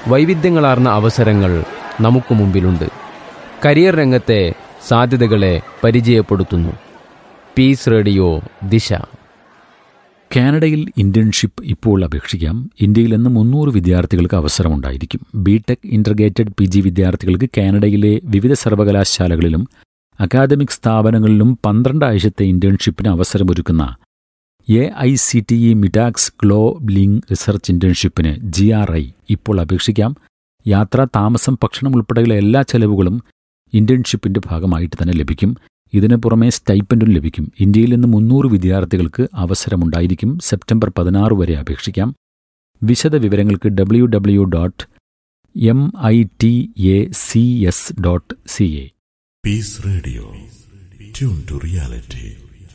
വൈവിധ്യങ്ങളാർന്ന അവസരങ്ങൾ നമുക്ക് മുമ്പിലുണ്ട് കരിയർ രംഗത്തെ സാധ്യതകളെ പരിചയപ്പെടുത്തുന്നു പീസ് റേഡിയോ ദിശ കാനഡയിൽ ഇന്റേൺഷിപ്പ് ഇപ്പോൾ അപേക്ഷിക്കാം ഇന്ത്യയിൽ നിന്ന് മുന്നൂറ് വിദ്യാർത്ഥികൾക്ക് അവസരമുണ്ടായിരിക്കും ബിടെക് ഇന്റർഗ്രേറ്റഡ് പി ജി വിദ്യാർത്ഥികൾക്ക് കാനഡയിലെ വിവിധ സർവകലാശാലകളിലും അക്കാദമിക് സ്ഥാപനങ്ങളിലും പന്ത്രണ്ട് ആഴ്ചത്തെ ഇന്റേൺഷിപ്പിന് അവസരമൊരുക്കുന്ന A I C T E Mitacs Globalink research ഇന്റേൺഷിപ്പിന് ജി ആർ ഐ ഇപ്പോൾ അപേക്ഷിക്കാം യാത്ര താമസം ഭക്ഷണം ഉൾപ്പെടെയുള്ള എല്ലാ ചെലവുകളും ഇന്റേൺഷിപ്പിന്റെ ഭാഗമായിട്ട് തന്നെ ലഭിക്കും ഇതിനു പുറമെ സ്റ്റൈപ്പൻഡും ലഭിക്കും ഇന്ത്യയിൽ നിന്ന് മുന്നൂറ് വിദ്യാർത്ഥികൾക്ക് അവസരമുണ്ടായിരിക്കും സെപ്റ്റംബർ പതിനാറ് വരെ അപേക്ഷിക്കാം വിശദ വിവരങ്ങൾക്ക് W W dot M I T A C S dot C A Peace Radio. Tune to reality.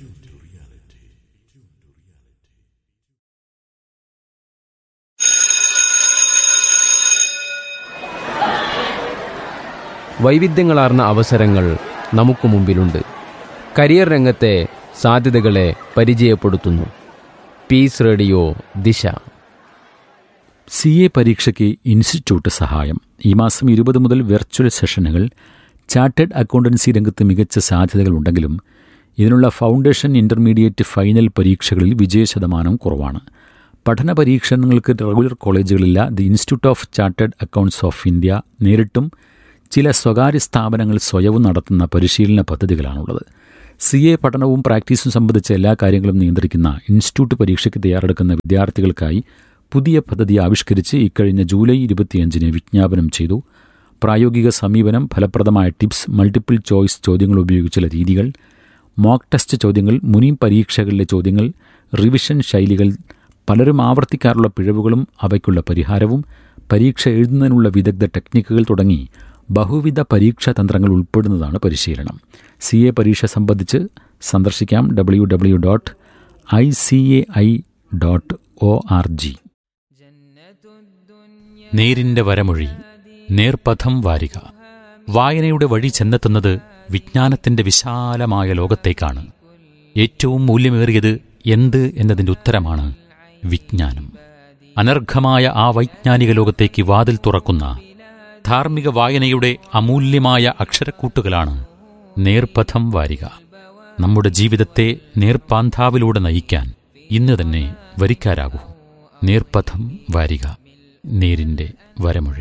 വൈവിധ്യങ്ങളാർന്ന അവസരങ്ങൾ നമുക്ക് മുമ്പിലുണ്ട് കരിയർ രംഗത്തെ സാധ്യതകളെ പരിചയപ്പെടുത്തുന്നു Peace Radio Disha C A പരീക്ഷയ്ക്ക് ഇൻസ്റ്റിറ്റ്യൂട്ട് സഹായം ഈ മാസം ഇരുപത് മുതൽ വെർച്വൽ സെഷനുകൾ ചാർട്ടേഡ് അക്കൗണ്ടൻസി രംഗത്ത് മികച്ച സാധ്യതകളുണ്ടെങ്കിലും ഇതിനുള്ള ഫൗണ്ടേഷൻ ഇന്റർമീഡിയറ്റ് ഫൈനൽ പരീക്ഷകളിൽ വിജയശതമാനം കുറവാണ് പഠന പരീക്ഷണങ്ങൾക്ക് റെഗുലർ കോളേജുകളില്ല the Institute of Chartered Accountants of India നേരിട്ടും ചില സ്വകാര്യ സ്ഥാപനങ്ങൾ സ്വയവും നടത്തുന്ന പരിശീലന പദ്ധതികളാണുള്ളത് സി എ പഠനവും പ്രാക്ടീസും സംബന്ധിച്ച എല്ലാ കാര്യങ്ങളും നിയന്ത്രിക്കുന്ന ഇൻസ്റ്റിറ്റ്യൂട്ട് പരീക്ഷയ്ക്ക് തയ്യാറെടുക്കുന്ന വിദ്യാർത്ഥികൾക്കായി പുതിയ പദ്ധതി ആവിഷ്കരിച്ച് ഇക്കഴിഞ്ഞ ജൂലൈ ഇരുപത്തിയഞ്ചിന് വിജ്ഞാപനം ചെയ്തു പ്രായോഗിക സമീപനം ഫലപ്രദമായ ടിപ്സ് മൾട്ടിപ്പിൾ ചോയ്സ് ചോദ്യങ്ങൾ ഉപയോഗിച്ചുള്ള രീതികൾ മോക്ക് ടെസ്റ്റ് ചോദ്യങ്ങൾ മുനി പരീക്ഷകളിലെ ചോദ്യങ്ങൾ റിവിഷൻ ശൈലികൾ പലരും ആവർത്തിക്കാറുള്ള പിഴവുകളും അവയ്ക്കുള്ള പരിഹാരവും പരീക്ഷ എഴുതുന്നതിനുള്ള വിദഗ്ധ ടെക്നിക്കുകൾ തുടങ്ങി ബഹുവിധ പരീക്ഷാ തന്ത്രങ്ങൾ ഉൾപ്പെടുന്നതാണ് പരിശീലനം സി എ പരീക്ഷ സംബന്ധിച്ച് സന്ദർശിക്കാം W W dot I C A I dot O R G നേരിന്റെ വരമൊഴി നേർപഥം വാരിക വായനയുടെ വഴി ചെന്നെത്തുന്നത് വിജ്ഞാനത്തിന്റെ വിശാലമായ ലോകത്തേക്കാണ് ഏറ്റവും മൂല്യമേറിയത് എന്ത് എന്നതിന്റെ ഉത്തരമാണ് വിജ്ഞാനം അനർഘമായ ആ വൈജ്ഞാനിക ലോകത്തേക്ക് വാതിൽ തുറക്കുന്ന ധാർമ്മിക വായനയുടെ അമൂല്യമായ അക്ഷരക്കൂട്ടുകളാണ് നേർപഥം വാരിക നമ്മുടെ ജീവിതത്തെ നേർപ്പാന്താവിലൂടെ നയിക്കാൻ ഇന്ന് തന്നെ വരിക്കാരാകൂ നേർപഥം വാരിക നേരിന്റെ വരമൊഴി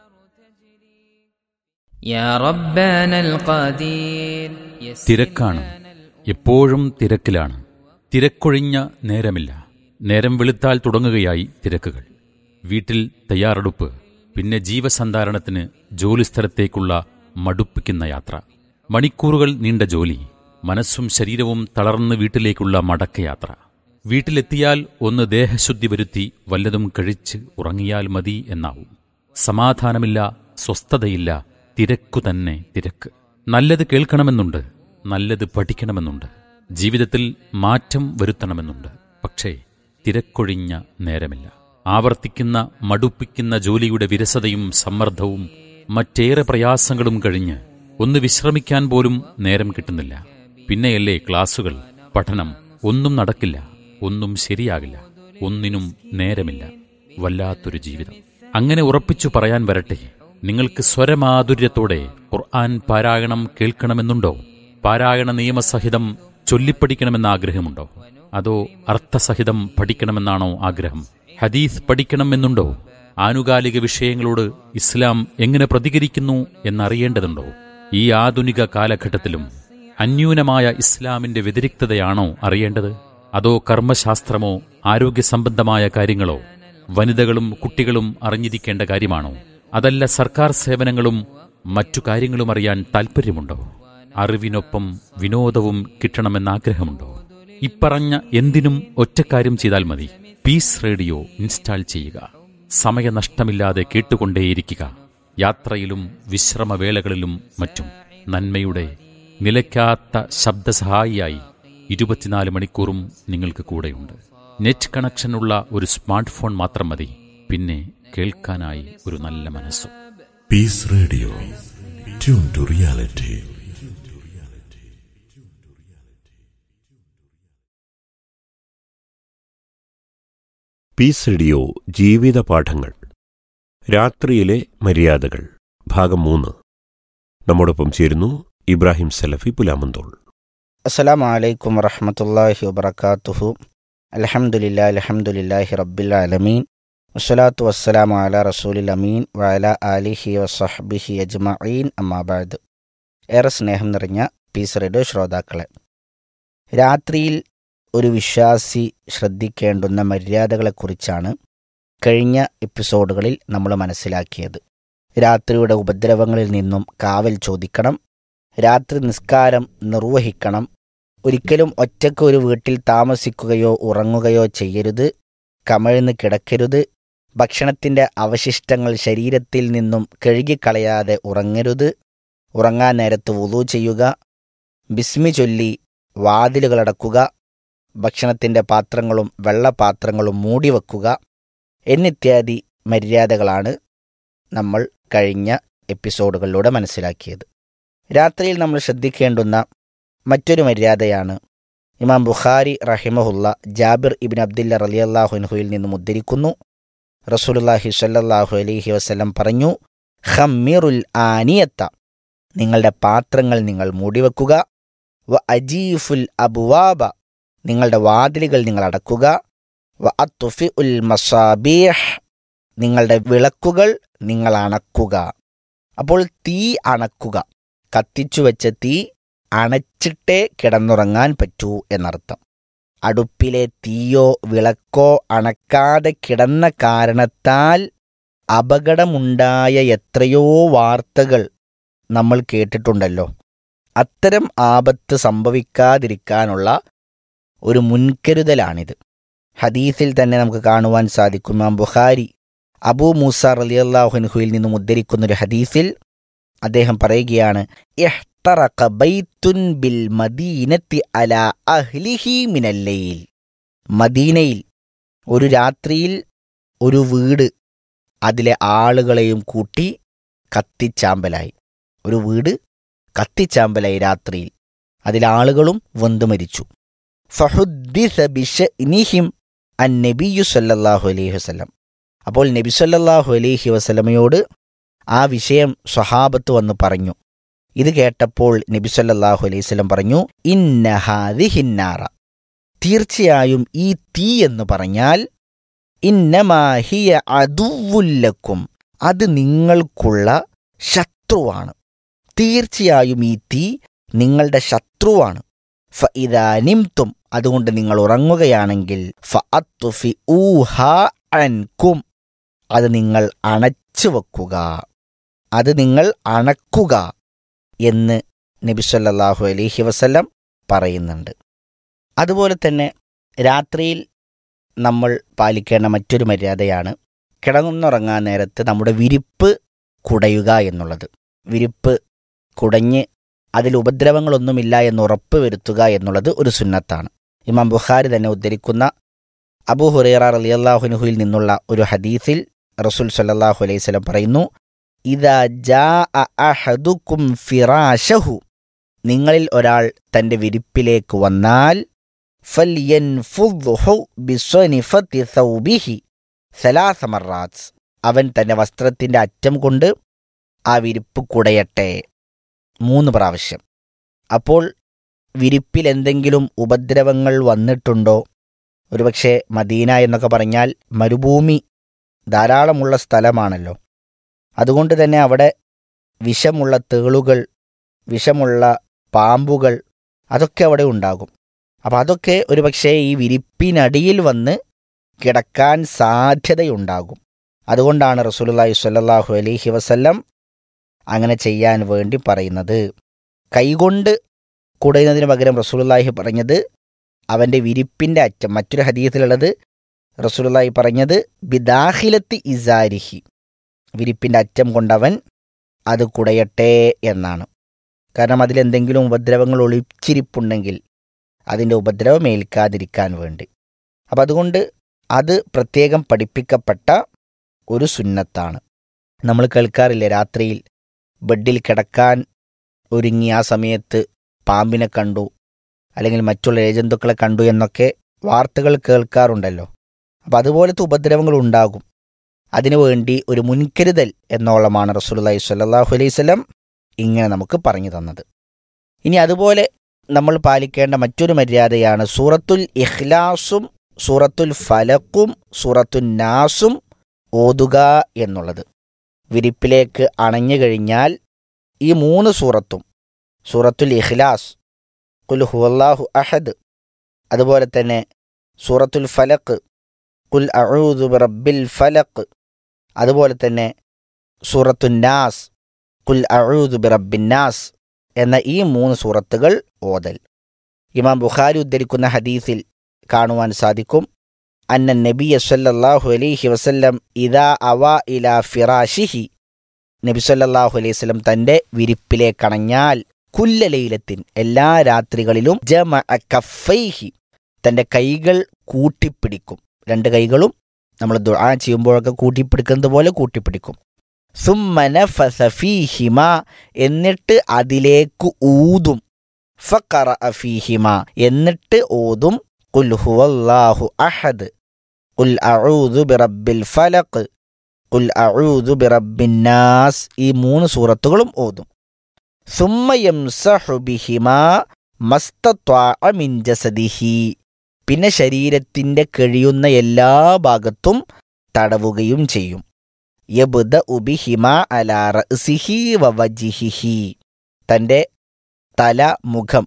يا ربنا القدير തിരക്കാണ് എപ്പോഴും തിരക്കിലാണ് തിരക്കൊഴിഞ്ഞ നേരമില്ല നേരം വെളുത്താൽ തുടങ്ങുകയായി തിരക്കുകൾ വീട്ടിൽ തയ്യാറെടുപ്പ് പിന്നെ ജീവസന്ധാരണത്തിന് ജോലിസ്ഥലത്തേക്കുള്ള മടുപ്പിക്കുന്ന യാത്ര മണിക്കൂറുകൾ നീണ്ട ജോലി മനസ്സും ശരീരവും തളർന്ന് വീട്ടിലേക്കുള്ള മടക്കയാത്ര വീട്ടിലെത്തിയാൽ ഒന്ന് ദേഹശുദ്ധി വരുത്തി വല്ലതും കഴിച്ച് ഉറങ്ങിയാൽ മതി എന്നാവും സമാധാനമില്ല സ്വസ്ഥതയില്ല തിരക്കു തന്നെ തിരക്ക് നല്ലത് കേൾക്കണമെന്നുണ്ട് നല്ലത് പഠിക്കണമെന്നുണ്ട് ജീവിതത്തിൽ മാറ്റം വരുത്തണമെന്നുണ്ട് പക്ഷേ തിരക്കൊഴിഞ്ഞ നേരമില്ല ആവർത്തിക്കുന്ന മടുപ്പിക്കുന്ന ജോലിയുടെ വിരസതയും സമ്മർദ്ദവും മറ്റേറെ പ്രയാസങ്ങളും കഴിഞ്ഞ് ഒന്ന് വിശ്രമിക്കാൻ പോലും നേരം കിട്ടുന്നില്ല പിന്നെയല്ലേ ക്ലാസുകൾ പഠനം ഒന്നും നടക്കില്ല ഒന്നും ശരിയാകില്ല ഒന്നിനും നേരമില്ല വല്ലാത്തൊരു ജീവിതം അങ്ങനെ ഉറപ്പിച്ചു പറയാൻ വരട്ടെ നിങ്ങൾക്ക് സ്വരമാധുര്യത്തോടെ ഖുർആൻ പാരായണം കേൾക്കണമെന്നുണ്ടോ പാരായണ നിയമസഹിതം ചൊല്ലിപ്പഠിക്കണമെന്ന ആഗ്രഹമുണ്ടോ അതോ അർത്ഥസഹിതം പഠിക്കണമെന്നാണോ ആഗ്രഹം ഹദീസ് പഠിക്കണമെന്നുണ്ടോ ആനുകാലിക വിഷയങ്ങളോട് ഇസ്ലാം എങ്ങനെ പ്രതികരിക്കുന്നു എന്നറിയേണ്ടതുണ്ടോ ഈ ആധുനിക കാലഘട്ടത്തിലും അന്യൂനമായ ഇസ്ലാമിന്റെ വ്യതിരിക്തതയാണോ അറിയേണ്ടത് അതോ കർമ്മശാസ്ത്രമോ ആരോഗ്യ സംബന്ധമായ കാര്യങ്ങളോ വനിതകളും കുട്ടികളും അറിഞ്ഞിരിക്കേണ്ട കാര്യമാണോ അതല്ല സർക്കാർ സേവനങ്ങളും മറ്റു കാര്യങ്ങളും അറിയാൻ താൽപ്പര്യമുണ്ടോ അറിവിനൊപ്പം വിനോദവും കിട്ടണമെന്ന ആഗ്രഹമുണ്ടോ ഇപ്പറഞ്ഞ എന്തിനും ഒറ്റക്കാര്യം ചെയ്താൽ മതി പീസ് റേഡിയോ ഇൻസ്റ്റാൾ ചെയ്യുക സമയനഷ്ടമില്ലാതെ കേട്ടുകൊണ്ടേയിരിക്കുക യാത്രയിലും വിശ്രമവേളകളിലും മറ്റും നന്മയുടെ നിലയ്ക്കാത്ത ശബ്ദസഹായിയായി ഇരുപത്തിനാല് മണിക്കൂറും നിങ്ങൾക്ക് കൂടെയുണ്ട് നെറ്റ് കണക്ഷനുള്ള ഒരു സ്മാർട്ട് ഫോൺ മാത്രം മതി പിന്നെ കേൾക്കാനായി ഒരു നല്ല മനസ്സും Peace Radio. Tune to reality. Peace Radio ജീവിത പാഠങ്ങൾ രാത്രിയിലെ മര്യാദകൾ ഭാഗം മൂന്ന് നമ്മോടൊപ്പം ചേരുന്നു ഇബ്രാഹിം സലഫി പുലാമന്തോൾ അസ്സലാമു അലൈക്കും വറഹമത്തല്ലാഹി വബർക്കാത്തുഹു അലഹമുല്ലാ അലഹമുല്ലാഹി റബ്ബിൽ ആലമീൻ വസ്സലാത്തു വസ്സലാമു അല റസൂലിൽ അമീൻ വഅല ആലിഹി വസഹ്ബിഹി അജ്മഈൻ അമ്മാബാദ് ഏറെ സ്നേഹം നിറഞ്ഞ പീസ് റേഡിയോ ശ്രോതാക്കളെ രാത്രിയിൽ ഒരു വിശ്വാസി ശ്രദ്ധിക്കേണ്ടുന്ന മര്യാദകളെക്കുറിച്ചാണ് കഴിഞ്ഞ എപ്പിസോഡുകളിൽ നമ്മൾ മനസ്സിലാക്കിയത് രാത്രിയുടെ ഉപദ്രവങ്ങളിൽ നിന്നും കാവൽ ചോദിക്കണം രാത്രി നിസ്കാരം നിർവഹിക്കണം ഒരിക്കലും ഒറ്റയ്ക്ക് ഒരു വീട്ടിൽ താമസിക്കുകയോ ഉറങ്ങുകയോ ചെയ്യരുത് കമഴ്ന്ന് കിടക്കരുത് ഭക്ഷണത്തിൻ്റെ അവശിഷ്ടങ്ങൾ ശരീരത്തിൽ നിന്നും കഴുകിക്കളയാതെ ഉറങ്ങരുത് ഉറങ്ങാൻ നേരത്ത് വുളു ചെയ്യുക ബിസ്മി ചൊല്ലി വാതിലുകളടക്കുക ഭക്ഷണത്തിൻ്റെ പാത്രങ്ങളും വെള്ളപാത്രങ്ങളും മൂടിവെക്കുക എന്നിത്യാദി മര്യാദകളാണ് നമ്മൾ കഴിഞ്ഞ എപ്പിസോഡുകളിലൂടെ മനസ്സിലാക്കിയത് രാത്രിയിൽ നമ്മൾ ശ്രദ്ധിക്കേണ്ടുന്ന മറ്റൊരു മര്യാദയാണ് ഇമാം ബുഖാരി റഹിമഹുല്ല ജാബിർ ഇബിൻ അബ്ദുല്ല റലിയല്ലാഹുൻഹുയിൽ നിന്നും ഉദ്ധരിക്കുന്നു റസൂലുല്ലാഹി സ്വല്ലല്ലാഹു അലൈഹി വസല്ലം പറഞ്ഞു ഖമ്മിറുൽ ആനിയത്ത നിങ്ങളുടെ പാത്രങ്ങൾ നിങ്ങൾ മൂടിവെക്കുക വ അജീഫുൽ അബുവാബ നിങ്ങളുടെ വാതിലുകൾ നിങ്ങൾ അടക്കുക വ അത്തുഫി ഉൽ മസാബീഹ് നിങ്ങളുടെ വിളക്കുകൾ നിങ്ങൾ അണക്കുക അപ്പോൾ തീ അണക്കുക കത്തിച്ചു വെച്ച തീ അണച്ചിട്ടേ കിടന്നുറങ്ങാൻ പറ്റൂ എന്നർത്ഥം അടുപ്പിലെ തീയോ വിളക്കോ അണക്കാതെ കിടന്ന കാരണത്താൽ അപകടമുണ്ടായ എത്രയോ വാർത്തകൾ നമ്മൾ കേട്ടിട്ടുണ്ടല്ലോ അത്തരം ആപത്ത് സംഭവിക്കാതിരിക്കാനുള്ള ഒരു മുൻകരുതലാണിത് ഹദീസിൽ തന്നെ നമുക്ക് കാണുവാൻ സാധിക്കും ഇമാം ബുഖാരി അബൂ മൂസ റലിയല്ലാഹുൻഹുയിൽ നിന്നും ഉദ്ധരിക്കുന്നൊരു ഹദീസിൽ അദ്ദേഹം പറയുകയാണ് ഇഹ്തറഖ ബൈത്തുൻ ബിൽ മദീനത്തി അലാ അഹ്ലിഹി മിനല്ലയിൽ മദീനയിൽ ഒരു രാത്രിയിൽ ഒരു വീട് അതിലെ ആളുകളെയും കൂട്ടി കത്തിച്ചാമ്പലായി ഒരു വീട് കത്തിച്ചാമ്പലായി രാത്രിയിൽ അതിലെ ആളുകളും വെന്തു മരിച്ചു ഫഹുദ്ദിസ ബിശഇനിഹിം അൻ നബിയു സല്ലല്ലാഹു അലൈഹി വസല്ലം അപ്പോൾ നബി സല്ലല്ലാഹു അലൈഹി വസല്ലമയോട് ആ വിഷയം സ്വഹാബത്ത് വന്ന് പറഞ്ഞു ഇത് കേട്ടപ്പോൾ നബി സല്ലല്ലാഹു അലൈഹി വസല്ലം പറഞ്ഞു ഇന്നഹാദിഹിന്നാറ തീർച്ചയായും ഈ തീ എന്ന് പറഞ്ഞാൽ ഇന്നമാഹിയ അതുവുല്ലക്കും അത് നിങ്ങൾക്കുള്ള ശത്രുവാണ് തീർച്ചയായും ഈ തീ നിങ്ങളുടെ ശത്രുവാണ് ഫ ഇതാനിംതും അതുകൊണ്ട് നിങ്ങൾ ഉറങ്ങുകയാണെങ്കിൽ ഫ അത്തുഫി ഊഹ അൻകും അത് നിങ്ങൾ അണച്ചു വെക്കുക അത് നിങ്ങൾ അണക്കുക എന്ന് നബിസ്വല്ലാഹു അലൈഹി വസല്ലം പറയുന്നുണ്ട് അതുപോലെ തന്നെ രാത്രിയിൽ നമ്മൾ പാലിക്കേണ്ട മറ്റൊരു മര്യാദയാണ് കിടന്നുറങ്ങാൻ നേരത്ത് നമ്മുടെ വിരിപ്പ് കുടയുക എന്നുള്ളത് വിരിപ്പ് കുടഞ്ഞ് അതിൽ ഉപദ്രവങ്ങളൊന്നുമില്ല എന്ന് ഉറപ്പ് വരുത്തുക എന്നുള്ളത് ഒരു സുന്നത്താണ് ഇമാം ബുഖാരി തന്നെ ഉദ്ധരിക്കുന്ന അബൂ ഹുറൈറ റളിയല്ലാഹുനുഹുയിൽ നിന്നുള്ള ഒരു ഹദീസിൽ റസൂൽ സല്ലല്ലാഹു അലൈഹി വസല്ലം പറയുന്നു ഇദാ ജാ അഹദുക്കും ഫിറാശഹു നിങ്ങളിൽ ഒരാൾ തൻ്റെ വിരിപ്പിലേക്ക് വന്നാൽ ഫൽയൻഫുദ്ഹു ബിസ്വനിഫത്തി സൗബിഹി സലാസ മറാത്ത് അവൻ തൻ്റെ വസ്ത്രത്തിൻ്റെ അറ്റം കൊണ്ട് ആ വിരിപ്പ് കുടയട്ടെ മൂന്ന് പ്രാവശ്യം അപ്പോൾ വിരിപ്പിൽ എന്തെങ്കിലും ഉപദ്രവങ്ങൾ വന്നിട്ടുണ്ടോ ഒരുപക്ഷെ മദീന എന്നൊക്കെ പറഞ്ഞാൽ മരുഭൂമി ധാരാളമുള്ള സ്ഥലമാണല്ലോ അതുകൊണ്ട് തന്നെ അവിടെ വിഷമുള്ള തേളുകൾ വിഷമുള്ള പാമ്പുകൾ അതൊക്കെ അവിടെ ഉണ്ടാകും അപ്പം അതൊക്കെ ഒരുപക്ഷെ ഈ വിരിപ്പിനടിയിൽ വന്ന് കിടക്കാൻ സാധ്യതയുണ്ടാകും അതുകൊണ്ടാണ് റസൂലുള്ളാഹി സ്വല്ലല്ലാഹു അലൈഹി വസല്ലം അങ്ങനെ ചെയ്യാൻ വേണ്ടി പറയുന്നത് കൈകൊണ്ട് കുടയുന്നതിന് പകരം റസൂലുള്ളാഹി പറഞ്ഞത് അവൻ്റെ വിരിപ്പിൻ്റെ അറ്റം മറ്റൊരു ഹദീസിലുള്ളത് റസൂലുള്ളാഹി പറഞ്ഞത് ബിദാഹിലത്തി ഇസാരിഹി വിരിപ്പിൻ്റെ അറ്റം കൊണ്ടവൻ അത് കുടയട്ടെ എന്നാണ് കാരണം അതിലെന്തെങ്കിലും ഉപദ്രവങ്ങൾ ഒളിച്ചിരിപ്പുണ്ടെങ്കിൽ അതിൻ്റെ ഉപദ്രവം ഏൽക്കാതിരിക്കാൻ വേണ്ടി അപ്പം അതുകൊണ്ട് അത് പ്രത്യേകം പഠിപ്പിക്കപ്പെട്ട ഒരു സുന്നത്താണ് നമ്മൾ കേൾക്കാറില്ലേ രാത്രിയിൽ ബെഡിൽ കിടക്കാൻ ഒരുങ്ങി ആ സമയത്ത് പാമ്പിനെ കണ്ടു അല്ലെങ്കിൽ മറ്റുള്ള ഏജന്തുക്കളെ കണ്ടു എന്നൊക്കെ വാർത്തകൾ കേൾക്കാറുണ്ടല്ലോ അപ്പം അതുപോലത്തെ ഉപദ്രവങ്ങൾ ഉണ്ടാകും അതിനുവേണ്ടി ഒരു മുൻകരുതൽ എന്നോളമാണ് റസൂലുള്ളാഹി സ്വല്ലല്ലാഹു അലൈഹി വസല്ലം ഇങ്ങനെ നമുക്ക് പറഞ്ഞു തന്നത് ഇനി അതുപോലെ നമ്മൾ പാലിക്കേണ്ട മറ്റൊരു മര്യാദയാണ് സൂറത്തുൽ ഇഖ്ലാസും സൂറത്തുൽ ഫലക്കും സൂറത്തുൽ നാസും ഓതുക എന്നുള്ളത് വിരിപ്പിലേക്ക് അണഞ്ഞു കഴിഞ്ഞാൽ ഈ മൂന്ന് സൂറത്തും സൂറത്തുൽ ഇഖ്ലാസ് കുൽ ഹുവല്ലാഹു അഹദ് അതുപോലെ തന്നെ സൂറത്തുൽ ഫലക്ക് കുൽ അഊദു ബിറബ്ബിൽ ഫലക്ക് അതുപോലെ തന്നെ സൂറത്തുൻ നാസ് കുൽ അഊദു ബിറബ്ബിൻ നാസ് എന്ന ഈ മൂന്ന് സൂറത്തുകൾ ഓതൽ ഇമാം ബുഖാരി ഉദ്ധരിക്കുന്ന ഹദീസിൽ കാണുവാൻ സാധിക്കും അന്ന നബിയ സല്ലല്ലാഹു അലൈഹി വസല്ലം ഇദാ അവ ഇലാ ഫിറാഷിഹി നബി സല്ലല്ലാഹു അലൈഹി വസല്ലം തൻ്റെ വിരിപ്പിലേക്കണഞ്ഞാൽ കുല്ലലൈലത്തിൻ എല്ലാ രാത്രികളിലും ജമ കഫൈഹി തൻ്റെ കൈകൾ കൂട്ടിപ്പിടിക്കും രണ്ട് കൈകളും നമ്മൾ ദുആ ചെയ്യുമ്പോഴൊക്കെ കൂട്ടിപ്പിടിക്കുന്നത് പോലെ കൂട്ടിപ്പിടിക്കും സുമ്മന ഫീഹിമ എന്നിട്ട് അതിലേക്ക് ഊതും ഫക്കറ ഫീഹിമ എന്നിട്ട് ഓതും കുൽ ഹുവല്ലാഹു അഹദ് കുൽ അഊദു ബിറബ്ബിൽ ഫലഖ് കുൽ അഊദു ബിറബ്ബിൻ നാസ് ഈ മൂന്ന് സൂറത്തുകളും ഓതും സുമ്മ യംസഹു ബിഹിമ മസ്തത്വാഅ മിൻ ജസദിഹി പിന്നെ ശരീരത്തിൻ്റെ കഴിയുന്ന എല്ലാ ഭാഗത്തും തടവുകയും ചെയ്യും യബുദ ഉബിഹിമ അലാ റഅ്സിഹി വവജിഹിഹി തൻ്റെ തല മുഖം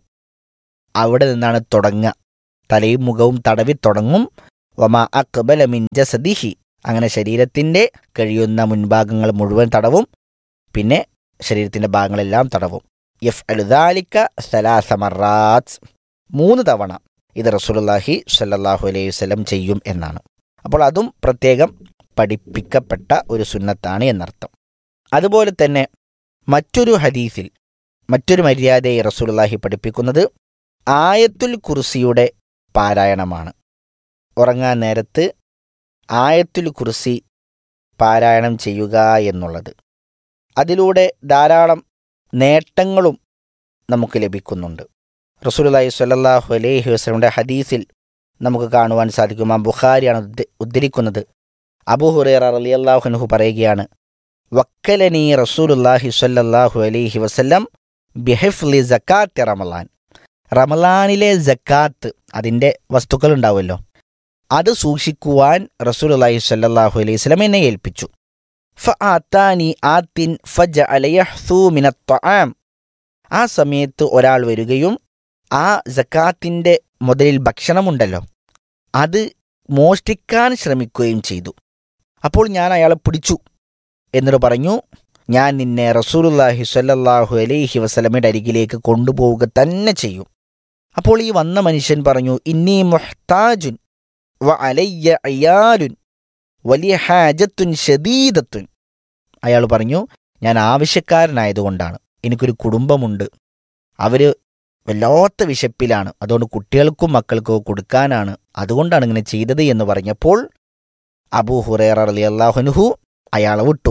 അവിടെ നിന്നാണ് തുടങ്ങുക തലയും മുഖവും തടവി തുടങ്ങും വമ അക്ബല മിൻ ജസദിഹി അങ്ങനെ ശരീരത്തിൻ്റെ കഴിയുന്ന മുൻഭാഗങ്ങൾ മുഴുവൻ തടവും പിന്നെ ശരീരത്തിൻ്റെ ഭാഗങ്ങളെല്ലാം തടവും യഫ് അലുദാലിക്ക സലാസമറാത്ത് മൂന്ന് തവണ ഇത് റസൂലുള്ളാഹി സ്വല്ലല്ലാഹു അലൈഹി വസല്ലം ചെയ്യും എന്നാണ് അപ്പോൾ അതും പ്രത്യേകം പഠിപ്പിക്കപ്പെട്ട ഒരു സുന്നത്താണ് എന്നർത്ഥം അതുപോലെ തന്നെ മറ്റൊരു ഹദീസിൽ മറ്റൊരു മര്യാദയെ റസൂലുള്ളാഹി പഠിപ്പിക്കുന്നത് ആയത്തുൽ കുർസിയുടെ പാരായണമാണ് ഉറങ്ങാൻ നേരത്ത് ആയത്തുൽ കുർസി പാരായണം ചെയ്യുക എന്നുള്ളത് അതിലൂടെ ധാരാളം നേട്ടങ്ങളും നമുക്ക് ലഭിക്കുന്നുണ്ട് റസൂലുള്ളാഹി സ്വല്ലല്ലാഹു അലൈഹി വസല്ലമയുടെ ഹദീസിൽ നമുക്ക് കാണുവാൻ സാധിക്കും ആ ബുഖാരിയാണ് ഉദ്ധ- ഉദ്ധരിക്കുന്നത് അബൂ ഹുറൈറ റളിയല്ലാഹു അൻഹു പറയുകയാണ് വക്കലനി റസൂലുള്ളാഹി സ്വല്ലല്ലാഹു അലൈഹി വസല്ലം ബിഹിഫ്ലി സക്കാത്ത് റമലാൻ റമലാനിലെ സക്കാത്ത് അതിൻ്റെ വസ്തുക്കൾ ഉണ്ടാവുമല്ലോ അത് സൂക്ഷിക്കുവാൻ റസൂലുള്ളാഹി സ്വല്ലല്ലാഹു അലൈഹി വസല്ലം എന്നെ ഏൽപ്പിച്ചു ഫആത്താനി ആത്തിൻ ഫജഅല യഹ്സൂ മിനത്ത് ത്വആം ആ സമയത്ത് ഒരാൾ വരികയും ആ സക്കാത്തിൻ്റെ മുതലിൽ ഭക്ഷണമുണ്ടല്ലോ അത് മോഷ്ടിക്കാൻ ശ്രമിക്കുകയും ചെയ്തു അപ്പോൾ ഞാൻ അയാളെ പിടിച്ചു എന്നിട്ട് പറഞ്ഞു ഞാൻ നിന്നെ റസൂലുള്ളാഹി സ്വല്ലല്ലാഹു അലൈഹി വസല്ലമയുടെ അരികിലേക്ക് കൊണ്ടുപോവുക തന്നെ ചെയ്യും അപ്പോൾ ഈ വന്ന മനുഷ്യൻ പറഞ്ഞു ഇന്നി മുഹ്താജുൻ വ അലയ്യ അയാലുൻ വലിയ ഹാജത്തുൻ ഷദീദത്തുൻ അയാൾ പറഞ്ഞു ഞാൻ ആവശ്യക്കാരനായതുകൊണ്ടാണ് എനിക്കൊരു കുടുംബമുണ്ട് അവർ വല്ലാത്ത വിശപ്പിലാണ് അതുകൊണ്ട് കുട്ടികൾക്കും മക്കൾക്കും കൊടുക്കാനാണ് അതുകൊണ്ടാണ് ഇങ്ങനെ ചെയ്തത് എന്ന് പറഞ്ഞപ്പോൾ അബൂ ഹുറേറ അലി അള്ളാഹുനുഹു അയാളെ വിട്ടു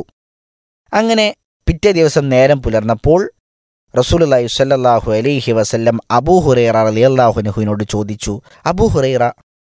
അങ്ങനെ പിറ്റേ ദിവസം നേരം പുലർന്നപ്പോൾ റസൂലുള്ളാഹി സ്വല്ലല്ലാഹു അലൈഹി വസല്ലം അബൂ ഹുറൈറ റളിയല്ലാഹുനുഹുവിനോട് ചോദിച്ചു അബൂ ഹുറൈറ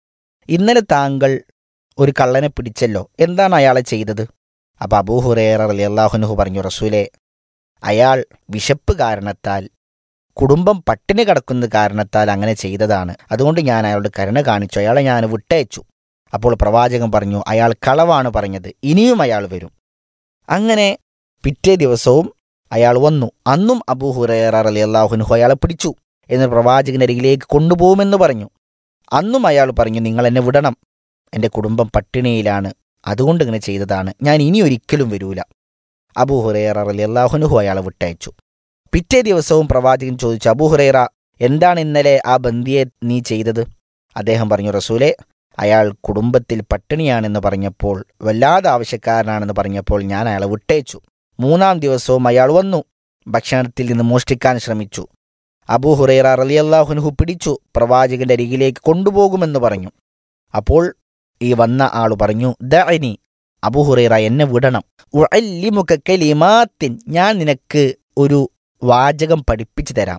ഇന്നലെ താങ്കൾ ഒരു കള്ളനെ പിടിച്ചല്ലോ എന്താണ് അയാളെ ചെയ്തത് അപ്പോൾ അബൂ ഹുറൈറ റളിയല്ലാഹുനുഹു പറഞ്ഞു റസൂലെ അയാൾ വിശപ്പ് കാരണത്താൽ കുടുംബം പട്ടിണി കിടക്കുന്ന കാരണത്താൽ അങ്ങനെ ചെയ്തതാണ് അതുകൊണ്ട് ഞാൻ അയാളോട് കരുണ കാണിച്ചു അയാളെ ഞാൻ വിട്ടയച്ചു അപ്പോൾ പ്രവാചകൻ പറഞ്ഞു അയാൾ കളവാണ് പറഞ്ഞത് ഇനിയും അയാൾ വരും അങ്ങനെ പിറ്റേ ദിവസവും അയാൾ വന്നു അന്നും അബൂ ഹുറൈറ അലി അള്ളാഹുനുഹു അയാളെ പിടിച്ചു എന്ന് പ്രവാചകനരികിലേക്ക് കൊണ്ടുപോകുമെന്ന് പറഞ്ഞു അന്നും അയാൾ പറഞ്ഞു നിങ്ങൾ എന്നെ വിടണം എൻ്റെ കുടുംബം പട്ടിണിയിലാണ് അതുകൊണ്ട് ഇങ്ങനെ ചെയ്തതാണ് ഞാൻ ഇനി ഒരിക്കലും വരൂല അബൂ ഹുറൈറ അലി അള്ളാഹുനുഹു അയാളെ വിട്ടയച്ചു പിറ്റേ ദിവസവും പ്രവാചകൻ ചോദിച്ചു അബൂ ഹുറൈറ എന്താണ് ഇന്നലെ ആ ബന്ദിയെ നീ ചെയ്തത് അദ്ദേഹം പറഞ്ഞു റസൂലെ അയാൾ കുടുംബത്തിൽ പട്ടിണിയാണെന്ന് പറഞ്ഞപ്പോൾ വല്ലാതെ ആവശ്യക്കാരനാണെന്ന് പറഞ്ഞപ്പോൾ ഞാൻ അയാളെ വിട്ടയച്ചു മൂന്നാം ദിവസവും അയാൾ വന്നു ഭക്ഷണത്തിൽ നിന്ന് മോഷ്ടിക്കാൻ ശ്രമിച്ചു അബൂ ഹുറൈറ റളിയല്ലാഹുൻഹു പിടിച്ചു പ്രവാചകന്റെ അരികിലേക്ക് കൊണ്ടുപോകുമെന്ന് പറഞ്ഞു അപ്പോൾ ഈ വന്ന ആൾ പറഞ്ഞു ദഅനി അബൂ ഹുറൈറ എന്നെ വിടണം ഉഅല്ലിമുക കലിമാത്തിൻ ഞാൻ നിനക്ക് ഒരു വാചകം പഠിപ്പിച്ചു തരാം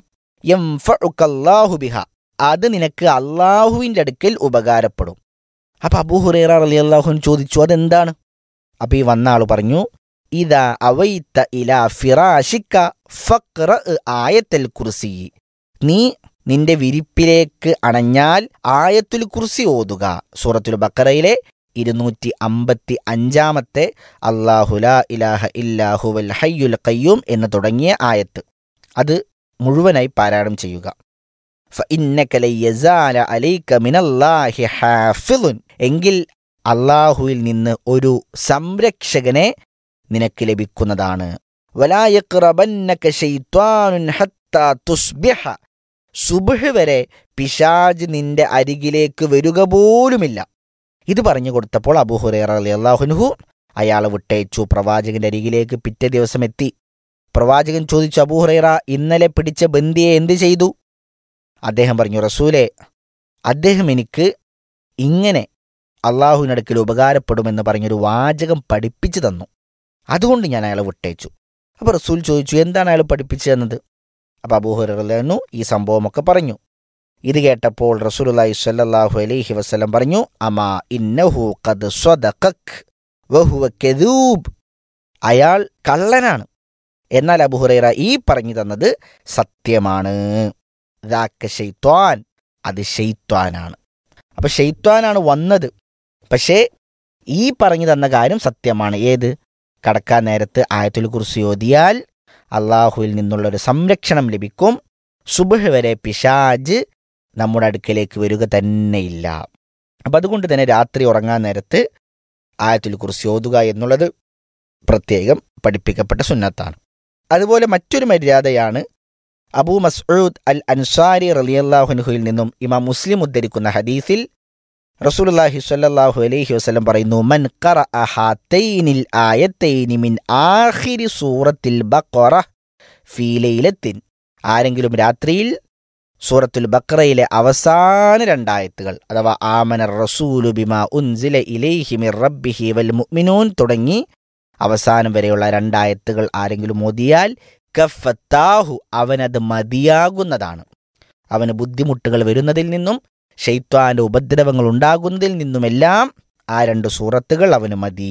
യംഫഉകല്ലാഹു ബിഹ അത് നിനക്ക് അള്ളാഹുവിൻ്റെ അടുക്കൽ ഉപകാരപ്പെടും അപ്പൊ അബൂ ഹുറൈറ റളിയല്ലാഹുൻ ചോദിച്ചു അതെന്താണ് അപ്പൊ ഈ വന്ന ആൾ പറഞ്ഞു ഇതാ അവൈത്ത ഇല ഫിറാഷിക്ക ഫക്ര ആയത്തൽ കുർസി നീ നിന്റെ വിരിപ്പിലേക്ക് അണഞ്ഞാൽ ആയത്തുൽ കുർസി ഓതുക സൂറത്തുൽ ബക്കറയിലെ ഇരുന്നൂറ്റി അമ്പത്തി അഞ്ചാമത്തെ അള്ളാഹുല ഇലാഹ ഇല്ലാഹുവൽ ഹയ്യുൽ ഖയ്യൂം എന്ന് തുടങ്ങിയ ആയത്ത് അത് മുഴുവനായി പാരായണം ചെയ്യുക فإنك لن يزال عليك من الله حافظ എങ്കിൽ അള്ളാഹുവിൽ നിന്ന് ഒരു സംരക്ഷകനെ നിനക്ക് ലഭിക്കുന്നതാണ് ولا يقربنك شيطان حتى تصبح സുബഹ് വരെ പിശാജ് നിന്റെ അരികിലേക്ക് വരിക പോലുമില്ല ഇത് പറഞ്ഞു കൊടുത്തപ്പോൾ അബൂഹുറേറ അലി അള്ളാഹുനുഹു അയാളെ വിട്ടയച്ചു പ്രവാചകന്റെ അരികിലേക്ക് പിറ്റേ ദിവസം എത്തി പ്രവാചകൻ ചോദിച്ചു അബൂഹുറൈറ ഇന്നലെ പിടിച്ച ബന്ദിയെ എന്ത് ചെയ്തു അദ്ദേഹം പറഞ്ഞു റസൂലെ അദ്ദേഹം എനിക്ക് ഇങ്ങനെ അള്ളാഹുവിനടുക്കൽ ഉപകാരപ്പെടുമെന്ന് പറഞ്ഞൊരു വാചകം പഠിപ്പിച്ചു തന്നു അതുകൊണ്ട് ഞാൻ അയാളെ വിട്ടയച്ചു അപ്പോൾ റസൂൽ ചോദിച്ചു എന്താണ് അയാൾ പഠിപ്പിച്ചു തന്നത് അപ്പോൾ അബൂഹുറു ഈ സംഭവമൊക്കെ പറഞ്ഞു ഇത് കേട്ടപ്പോൾ റസൂലുള്ളാഹി സ്വല്ലല്ലാഹു അലൈഹി വസല്ലം പറഞ്ഞു അമാ ഇന്നഹു ഖദ് സ്വദഖക് വഹുവ കദൂബ് അയാൾ കള്ളനാണ് എന്നാൽ അബുഹുറൈറ ഈ പറഞ്ഞു തന്നത് സത്യമാണ് ദാക്ക ഷെയ്ത്വാൻ അത് ഷെയ്ത്വാനാണ് അപ്പൊ ഷെയ്ത്വാനാണ് വന്നത് പക്ഷേ ഈ പറഞ്ഞു തന്ന കാര്യം സത്യമാണ് ഏത് കടക്കാൻ നേരത്ത് ആയത്തുൽ കുറിച്ച് ഓതിയാൽ അള്ളാഹുവിൽ നിന്നുള്ളൊരു സംരക്ഷണം ലഭിക്കും സുബഹ് വരെ പിശാജ് നമ്മുടെ അടുക്കലേക്ക് വരിക തന്നെയില്ല അപ്പം അതുകൊണ്ട് തന്നെ രാത്രി ഉറങ്ങാൻ നേരത്ത് ആയത്തുൽ കുറിച്ച് ഓതുക എന്നുള്ളത് പ്രത്യേകം പഠിപ്പിക്കപ്പെട്ട സുന്നത്താണ് അതുപോലെ മറ്റൊരു മര്യാദയാണ് അബൂ മസ്ഊദ് അൽ അൻസാരി റലിയല്ലാഹുനുഹുയിൽ നിന്നും ഇമാം മുസ്ലിം ഉദ്ധരിക്കുന്ന ഹദീസിൽ റസൂലുള്ളാഹി സ്വല്ലല്ലാഹു അലൈഹി വസല്ലം പറയുന്നു മൻ ഖറഅ ഹാതൈനിൽ ആയത്തൈനി മിൻ ആഖിരി സൂറത്തിൽ ബഖറ ഫീ ലൈലത്തിൻ ആരെങ്കിലും രാത്രിയിൽ സൂറത്തുൽ ബക്രയിലെ അവസാന രണ്ടായത്തുകൾ അഥവാ ആമന റസൂലു ബിമാ ഉൻസില ഇലൈഹി മിർ റബ്ബിഹി വൽ മുഅ്മിനൂൻ തുടങ്ങി അവസാനം വരെയുള്ള രണ്ടായത്തുകൾ ആരെങ്കിലും ഓതിയാൽ കഫത്താഹു അവനത് മതിയാകുന്നതാണ് അവന് ബുദ്ധിമുട്ടുകൾ വരുന്നതിൽ നിന്നും ഷെയ്ത്വാന്റെ ഉപദ്രവങ്ങൾ ഉണ്ടാകുന്നതിൽ നിന്നുമെല്ലാം ആ രണ്ട് സൂറത്തുകൾ അവന് മതി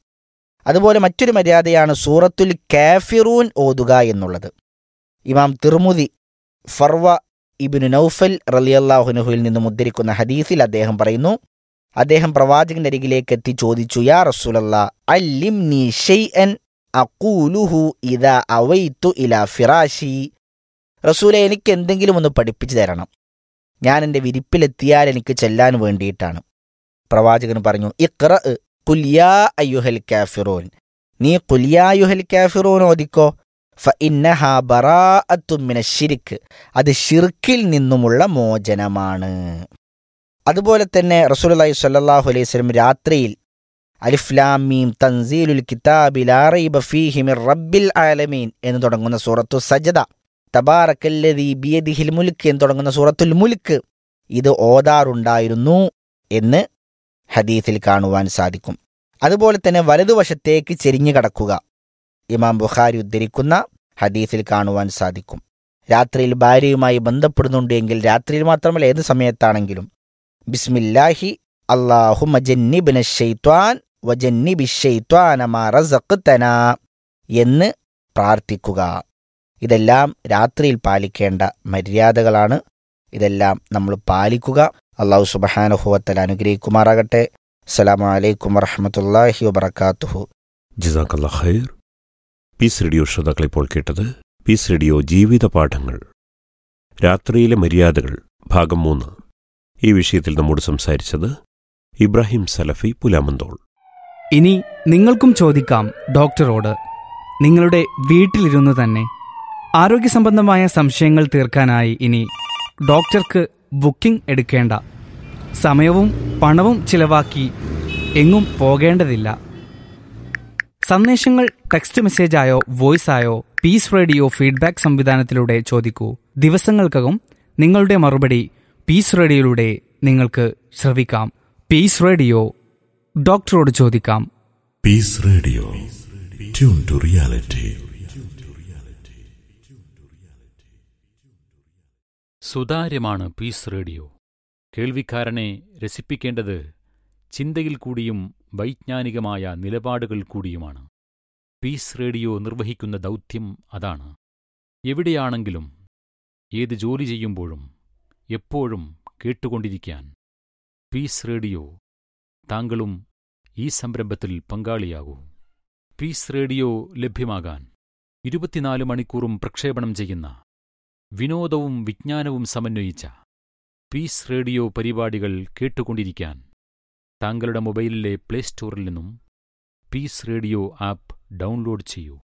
അതുപോലെ മറ്റൊരു മര്യാദയാണ് സൂറത്തുൽ കാഫിറൂൻ ഓതുക എന്നുള്ളത് ഇമാം തിർമുദി ഫർവ ഇബിനു നൌഫൽ റലിയല്ലാഹുനുഹുവിൽ നിന്നും ഉദ്ധരിക്കുന്ന ഹദീസിൽ അദ്ദേഹം പറയുന്നു അദ്ദേഹം പ്രവാചകന്റെ അരികിലേക്ക് എത്തി ചോദിച്ചു യാ റസൂലല്ലാ അല്ലിം നീ ഷെയ്അൻ അക്കൂലുഹു ഇതാ അവൈത്തു ഇലാ ഫിറാഷി റസൂലെ എനിക്ക് എന്തെങ്കിലും ഒന്ന് പഠിപ്പിച്ചു തരണം ഞാൻ എൻ്റെ വിരിപ്പിലെത്തിയാൽ എനിക്ക് ചെല്ലാൻ വേണ്ടിയിട്ടാണ് പ്രവാചകൻ പറഞ്ഞു ഇഖ്റ കുല്യാ അയ്യുഹൽ കാഫിറൂൻ നീ കുല്യാ യുഹൽ കാഫിറൂൻ ഓദിക്കോ ഫഇന്നഹ ബറാഅത്തും മിന ഷിരിക്ക് അത് ഷിർക്കിൽ നിന്നുമുള്ള മോചനമാണ് അതുപോലെ തന്നെ റസൂലുള്ളാഹി സ്വല്ലല്ലാഹു അലൈഹി വസല്ലം രാത്രിയിൽ അലിഫ്ലാം മീം തൻസീലുൽ കിതാബി ലാ റൈബ ഫീഹി മിർ റബ്ബിൽ ആലമീൻ എന്ന് തുടങ്ങുന്ന സൂറത്തു സജദ തബാറക്കല്ലദീ ബിയദിഹിൽ മുൽക്ക് എന്ന് തുടങ്ങുന്ന സൂറത്തുൽ മുൽക്ക് ഇത് ഓതാറുണ്ടായിരുന്നു എന്ന് ഹദീസിൽ കാണുവാൻ സാധിക്കും അതുപോലെ തന്നെ വലതുവശത്തേക്ക് ചെരിഞ്ഞു കടക്കുക ഇമാം ബുഖാരി ഉദ്ധരിക്കുന്ന ഹദീസിൽ കാണുവാൻ സാധിക്കും രാത്രിയിൽ ഭാര്യയുമായി ബന്ധപ്പെടുന്നുണ്ട് എങ്കിൽ രാത്രിയിൽ മാത്രമല്ല ഏത് സമയത്താണെങ്കിലും ബിസ്മില്ലാഹി അള്ളാഹു മജന്നിബിന ഷെയ്ത്വാൻ വജന്നിബി ഷെയ്ത്വാനമാറസഖ്തന എന്ന് പ്രാർത്ഥിക്കുക ഇതെല്ലാം രാത്രിയിൽ പാലിക്കേണ്ട മര്യാദകളാണ് ഇതെല്ലാം നമ്മൾ പാലിക്കുക അള്ളാഹു സുബഹാനുഭവത്തിൽ അനുഗ്രഹിക്കുമാറാകട്ടെ അസ്സലാമു അലൈക്കും വറഹമത്തല്ലാഹി വബർക്കാത്തുഹു ജസാക്കല്ല ഖൈർ പീസ് റേഡിയോ ശ്രോതാക്കൾ ഇപ്പോൾ കേട്ടത് പീസ് റേഡിയോ ജീവിത പാഠങ്ങൾ രാത്രിയിലെ മര്യാദകൾ ഭാഗം മൂന്ന് ഈ വിഷയത്തിൽ നമ്മോട് സംസാരിച്ചത് ഇബ്രാഹിം സലഫി പുലാമന്തോൾ ഇനി നിങ്ങൾക്കും ചോദിക്കാം ഡോക്ടറോട് നിങ്ങളുടെ വീട്ടിലിരുന്ന് തന്നെ ആരോഗ്യ സംബന്ധമായ സംശയങ്ങൾ തീർക്കാനായി ഇനി ഡോക്ടർക്ക് ബുക്കിംഗ് എടുക്കേണ്ട സമയവും പണവും ചിലവാക്കി എങ്ങും പോകേണ്ടതില്ല സന്ദേശങ്ങൾ ടെക്സ്റ്റ് മെസ്സേജായോ വോയിസായോ പീസ് റേഡിയോ ഫീഡ്ബാക്ക് സംവിധാനത്തിലൂടെ ചോദിക്കൂ ദിവസങ്ങൾക്കകം നിങ്ങളുടെ മറുപടി പീസ് റേഡിയോയിലൂടെ നിങ്ങൾക്ക് ശ്രവിക്കാം പീസ് റേഡിയോ ഡോക്ടറോട് ചോദിക്കാം Peace Radio. Tune to reality. സുതാര്യമാണ് പീസ് റേഡിയോ കേൾവിക്കാരനെ രസിപ്പിക്കേണ്ടത് ചിന്തയിൽ കൂടിയും വൈജ്ഞാനികമായ നിലപാടുകൾ കൂടിയുമാണ് പീസ് റേഡിയോ നിർവഹിക്കുന്ന ദൗത്യം അതാണ് എവിടെയാണെങ്കിലും ഏത് ജോലി ചെയ്യുമ്പോഴും എപ്പോഴും കേട്ടുകൊണ്ടിരിക്കാൻ പീസ് റേഡിയോ താങ്കളും ഈ സംരംഭത്തിൽ പങ്കാളിയാകൂ പീസ് റേഡിയോ ലഭ്യമാകാൻ ഇരുപത്തിനാല് മണിക്കൂറും പ്രക്ഷേപണം ചെയ്യുന്ന വിനോദവും വിജ്ഞാനവും സമന്വയിച്ച പീസ് റേഡിയോ പരിപാടികൾ കേട്ടുകൊണ്ടിരിക്കാൻ താങ്കളുടെ മൊബൈലിലെ പ്ലേ സ്റ്റോറിൽ നിന്നും പീസ് റേഡിയോ ആപ്പ് ഡൗൺലോഡ് ചെയ്യൂ